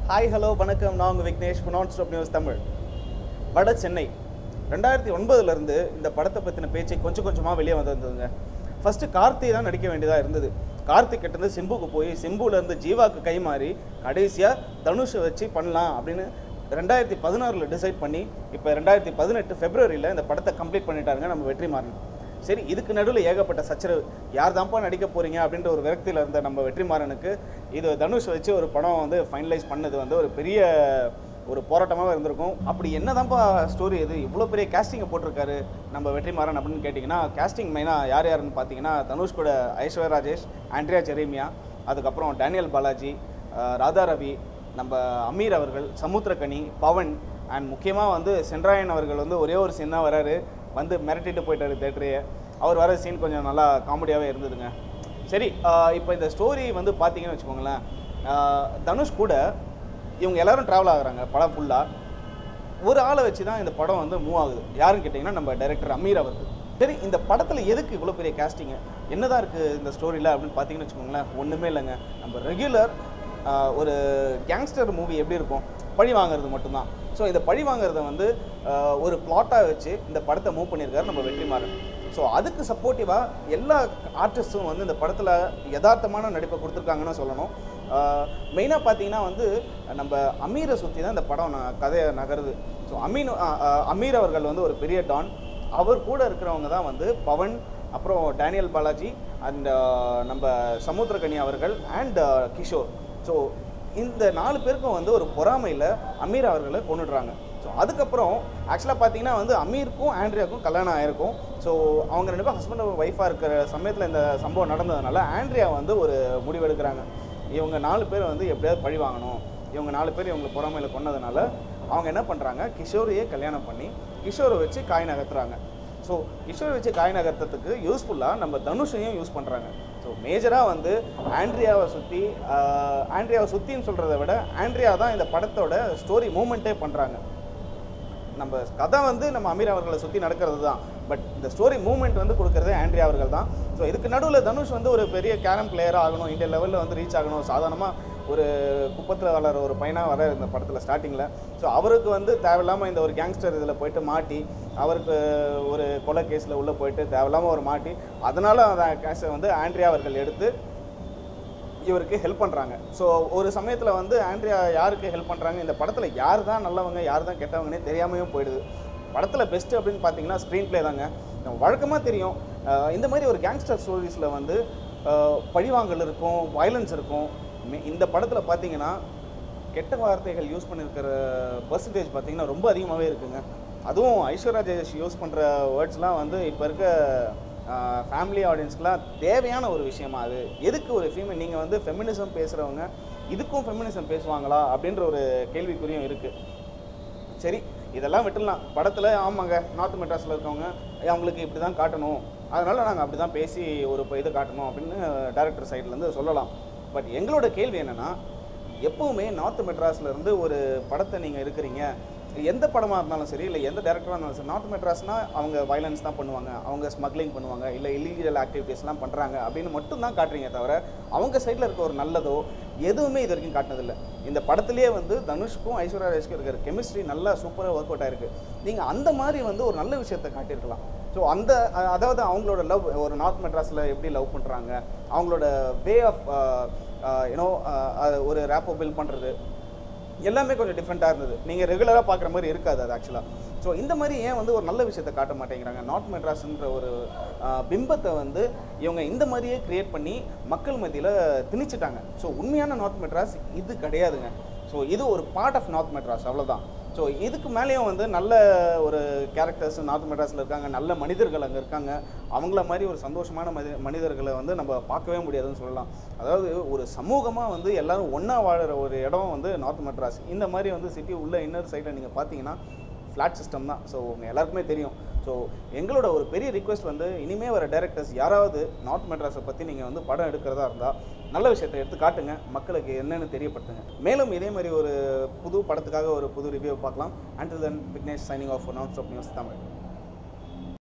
hi hello வணக்கம் நான் உங்கள் விக்னேஷ் நான் ஸ்டாப் நியூஸ் தமிழ் வட சென்னை ரெண்டாயிரத்தி ஒன்பதுலேருந்து இந்த படத்தை பற்றின பேச்சு கொஞ்சம் கொஞ்சமாக வெளியே வந்திருந்ததுங்க ஃபஸ்ட்டு கார்த்தி தான் நடிக்க வேண்டியதாக இருந்தது கார்த்திக் கிட்டேருந்து சிம்புக்கு போய் சிம்புலேருந்து ஜீவாக்கு கை மாறி கடைசியாக தனுஷை வச்சு பண்ணலாம் அப்படின்னு ரெண்டாயிரத்தி பதினாறில் டிசைட் பண்ணி இப்போ ரெண்டாயிரத்தி பதினெட்டு ஃபெப்ரவரியில் இந்த படத்தை கம்ப்ளீட் பண்ணிட்டாருங்க நம்ம வெற்றிமாறன் சரி இதுக்கு நடுவில் ஏகப்பட்ட சச்சரவு யார் தான்ப்பா நடிக்க போறீங்க அப்படின்ற ஒரு விரக்தியில் இருந்த நம்ம வெற்றிமாறனுக்கு இது தனுஷ் வச்சு ஒரு படம் வந்து ஃபைனலைஸ் பண்ணது வந்து ஒரு பெரிய ஒரு போராட்டமாக இருந்திருக்கும் அப்படி என்னதான்ப்பா ஸ்டோரி இது இவ்வளோ பெரிய கேஸ்டிங்கை போட்டிருக்காரு நம்ம வெற்றிமாறன் அப்படின்னு கேட்டிங்கன்னா கேஸ்டிங் மெயினாக யார் யாருன்னு பார்த்தீங்கன்னா தனுஷ் கூட ஐஸ்வர்யா ராஜேஷ் ஆண்ட்ரியா ஜெரேமியா அதுக்கப்புறம் டேனியல் பாலாஜி அஹ் ராதா ரவி நம்ம அமீர் அவர்கள் சமுத்திரக்கனி பவன் அண்ட் முக்கியமாக வந்து சென்ட்ராயன் அவர்கள் வந்து ஒரே ஒரு சீன் தான் வராரு வந்து மிரட்டிட்டு போயிட்டாரு தேட்டரையே அவர் வர சீன் கொஞ்சம் நல்லா காமெடியாகவே இருந்ததுங்க சரி இப்போ இந்த ஸ்டோரி வந்து பார்த்தீங்கன்னு வச்சுக்கோங்களேன் ஆஹ் தனுஷ் கூட இவங்க எல்லாரும் ட்ராவல் ஆகுறாங்க படம் ஃபுல்லாக ஒரு ஆளை வச்சு தான் இந்த படம் வந்து மூவ் ஆகுது யாருன்னு கேட்டிங்கன்னா நம்ம டைரக்டர் அமீர் அவர்கள் சரி இந்த படத்தில் எதுக்கு இவ்வளோ பெரிய கேஸ்டிங்கு என்னதான் இருக்குது இந்த ஸ்டோரியில் அப்படின்னு பார்த்தீங்கன்னு வச்சுக்கோங்களேன் ஒன்றுமே இல்லைங்க நம்ம ரெகுலர் ஒரு கேங்ஸ்டர் மூவி எப்படி இருக்கும் பழி வாங்குறது மட்டும்தான் ஸோ இந்த பழி வாங்குறத வந்து ஆஹ் ஒரு பிளாட்டாக வச்சு இந்த படத்தை மூவ் பண்ணியிருக்காரு நம்ம வெற்றிமாறன் ஸோ அதுக்கு சப்போர்ட்டிவாக எல்லா ஆர்டிஸ்ட்டும் வந்து இந்த படத்தில் யதார்த்தமான நடிப்பை கொடுத்துருக்காங்கன்னு சொல்லணும் மெயினாக பார்த்தீங்கன்னா வந்து நம்ம அமீரை சுற்றி தான் இந்த படம் ந- கதையை நகருது ஸோ அமீன் ஆஹ் ஆஹ் அமீர் அவர்கள் வந்து ஒரு பெரிய டான் அவர் கூட இருக்கிறவங்க தான் வந்து பவன் அப்புறம் டேனியல் பாலாஜி அண்ட் நம்ம சமுத்திரகனி அவர்கள் அண்ட் கிஷோர் ஸோ இந்த நாலு பேருக்கும் வந்து ஒரு பொறாமையில் அமீர் அவர்களை கொண்டுடுறாங்க ஸோ அதுக்கப்புறம் ஆக்சுவலாக பார்த்தீங்கன்னா வந்து அமீருக்கும் ஆண்ட்ரியாவுக்கும் கல்யாணம் ஆயிருக்கும் ஸோ அவங்க ரெண்டு பேரும் ஹஸ்பண்ட் ஒய்ஃபாக இருக்கிற சமயத்தில் இந்த சம்பவம் நடந்ததுனால ஆண்ட்ரியா வந்து ஒரு முடிவெடுக்கிறாங்க இவங்க நாலு பேர் வந்து எப்படியாவது பழி வாங்கணும் இவங்க நாலு பேர் இவங்க பொறாமையில் கொன்னதுனால அவங்க என்ன பண்ணுறாங்க கிஷோரையே கல்யாணம் பண்ணி கிஷோரை வச்சு காய் நகர்த்துறாங்க ஸோ கிஷோரை வச்சு காய் நகர்த்தத்துக்கு யூஸ்ஃபுல்லாக நம்ம தனுஷையும் யூஸ் பண்ணுறாங்க ஸோ மேஜராக வந்து ஆண்ட்ரியாவை சுற்றி ஆண்ட்ரியாவை சுற்றின்னு சொல்கிறத விட ஆண்ட்ரியா தான் இந்த படத்தோட ஸ்டோரி மூமெண்ட்டே பண்ணுறாங்க நம்ம கதை வந்து நம்ம அமீர் அவர்களை சுற்றி நடக்கிறது தான் பட் இந்த ஸ்டோரி மூவ்மெண்ட் வந்து கொடுக்கறதே ஆண்ட்ரியா அவர்கள் தான் ஸோ இதுக்கு நடுவில் தனுஷ் வந்து ஒரு பெரிய கேரம் பிளேயராக ஆகணும் இந்திய லெவலில் வந்து ரீச் ஆகணும் சாதாரணமாக ஒரு குப்பத்தில் வளர ஒரு பையனாக வர இந்த படத்தில் ஸ்டார்டிங்கில் ஸோ அவருக்கு வந்து தேவையில்லாமல் இந்த ஒரு கேங்ஸ்டர் இதில் போயிட்டு மாட்டி அவருக்கு ஒரு கொலை கேஸில் உள்ளே போயிட்டு தேவையில்லாமல் ஒரு மாட்டி அதனால் அந்த கேஸை வந்து ஆண்ட்ரியா அவர்கள் எடுத்து இவருக்கு ஹெல்ப் பண்ணுறாங்க ஸோ ஒரு சமயத்தில் வந்து ஆண்ட்ரியா யாருக்கு ஹெல்ப் பண்ணுறாங்க இந்த படத்தில் யார் தான் நல்லவங்க யார் தான் கெட்டவங்கன்னே தெரியாமையும் போயிடுது படத்தில் பெஸ்ட்டு அப்படின்னு பார்த்தீங்கன்னா ஸ்க்ரீன் ப்ளே தாங்க நம்ம வழக்கமாக தெரியும் அஹ் இந்த மாதிரி ஒரு கேங்ஸ்டர் ஸ்டோரிஸில் வந்து அஹ் பழிவாங்கல் இருக்கும் வயலன்ஸ் இருக்கும் மே- இந்த படத்தில் பார்த்தீங்கன்னா கெட்ட வார்த்தைகள் யூஸ் பண்ணியிருக்கிற பர்சன்டேஜ் பார்த்தீங்கன்னா ரொம்ப அதிகமாகவே இருக்குங்க அதுவும் ஐஸ்வர்யா ஜெயேஷ் யூஸ் பண்ணுற வேர்ட்ஸ்லாம் வந்து இப்போ இருக்க ஃபேமிலி ஆடியன்ஸ்க்குலாம் தேவையான ஒரு விஷயமா அது எதுக்கு ஒரு ஃபீமேல் நீங்கள் வந்து ஃபெமினிசம் பேசுகிறவங்க இதுக்கும் ஃபெமினிசம் பேசுவாங்களா அப்படின்ற ஒரு கேள்விக்குறியும் இருக்குது சரி இதெல்லாம் விட்டுடலாம் படத்தில் ஆமாங்க நார்த் மெட்ராஸில் இருக்கவங்க அவங்களுக்கு இப்படி தான் காட்டணும் அதனால் நாங்கள் அப்படி தான் பேசி ஒரு இப்போ இது காட்டணும் அப்படின்னு டேரக்டர் சைட்லேருந்து சொல்லலாம் பட் எங்களோட கேள்வி என்னென்னா எப்போவுமே நார்த் மெட்ராஸ்ல இருந்து ஒரு படத்தை நீங்கள் இருக்கிறீங்க எந்த படமாக இருந்தாலும் சரி இல்லை எந்த டேரக்டராக இருந்தாலும் சரி நார்த் மெட்ராஸ்னால் அவங்க வயலன்ஸ் தான் பண்ணுவாங்க அவங்க ஸ்மக்லிங் பண்ணுவாங்க இல்லை இல்லீகல் ஆக்டிவிட்டீஸ்லாம் பண்ணுறாங்க அப்படின்னு மட்டும் தான் காட்டுறீங்க தவிர அவங்க சைடில் இருக்க ஒரு நல்லதோ எதுவுமே இது வரைக்கும் காட்டினதில்லை இந்த படத்துலேயே வந்து தனுஷ்க்கும் ஐஸ்வர்யா ராஜேஷ்க்கும் இருக்கிற கெமிஸ்ட்ரி நல்லா சூப்பராக ஒர்க் அவுட் ஆயிருக்கு நீங்கள் அந்த மாதிரி வந்து ஒரு நல்ல விஷயத்தை காட்டியிருக்கலாம் ஸோ அந்த அ- அதாவது அவங்களோட லவ் ஒரு நார்த் மெட்ராஸில் எப்படி லவ் பண்ணுறாங்க அவங்களோட வே ஆஃப் யூனோ ஒரு ரேப்போ பில்ட் பண்ணுறது எல்லாமே கொஞ்சம் டிஃப்ரெண்ட்டாக இருந்தது நீங்கள் ரெகுலராக பார்க்குற மாதிரி இருக்காது அது ஆக்சுவலாக ஸோ இந்த மாதிரி ஏன் வந்து ஒரு நல்ல விஷயத்தை காட்ட மாட்டேங்கிறாங்க நார்த் மெட்ராஸ்ன்ற ஒரு ஆஹ், பிம்பத்தை வந்து இவங்க இந்த மாதிரியே கிரியேட் பண்ணி மக்கள் மத்தியில் திணிச்சிட்டாங்க ஸோ உண்மையான நார்த் மெட்ராஸ் இது கிடையாதுங்க ஸோ இது ஒரு பார்ட் ஆஃப் நார்த் மெட்ராஸ் அவ்வளோதான் ஸோ இதுக்கு மேலேயும் வந்து நல்ல ஒரு கேரக்டர்ஸ் நார்த் மெட்ராஸில் இருக்காங்க நல்ல மனிதர்கள் அங்கே இருக்காங்க அவங்கள மாதிரி ஒரு சந்தோஷமான மனி மனிதர்களை வந்து நம்ம பார்க்கவே முடியாதுன்னு சொல்லலாம் அதாவது ஒரு சமூகமாக வந்து எல்லாரும் ஒன்றா வாழுற ஒரு இடம் வந்து நார்த் மெட்ராஸ் இந்த மாதிரி வந்து சிட்டி உள்ள இன்னர் சைடில் நீங்கள் பார்த்தீங்கன்னா ஃப்ளாட் சிஸ்டம் தான் ஸோ உங்கள் எல்லாருக்குமே தெரியும் ஸோ எங்களோட ஒரு பெரிய ரிக்வெஸ்ட் வந்து இனிமே வர டைரக்டர்ஸ் யாராவது நார்த் மெட்ராஸை பற்றி நீங்கள் வந்து படம் எடுக்கிறதா இருந்தால் நல்ல விஷயத்தை எடுத்து காட்டுங்க மக்களுக்கு என்னென்னு தெரியப்படுத்துங்க மேலும் இதே மாதிரி ஒரு புது படத்துக்காக ஒரு புது ரிவ்யூ பார்க்கலாம் until then Vignesh signing off நான் ஸ்டாப் நியூஸ் தமிழ்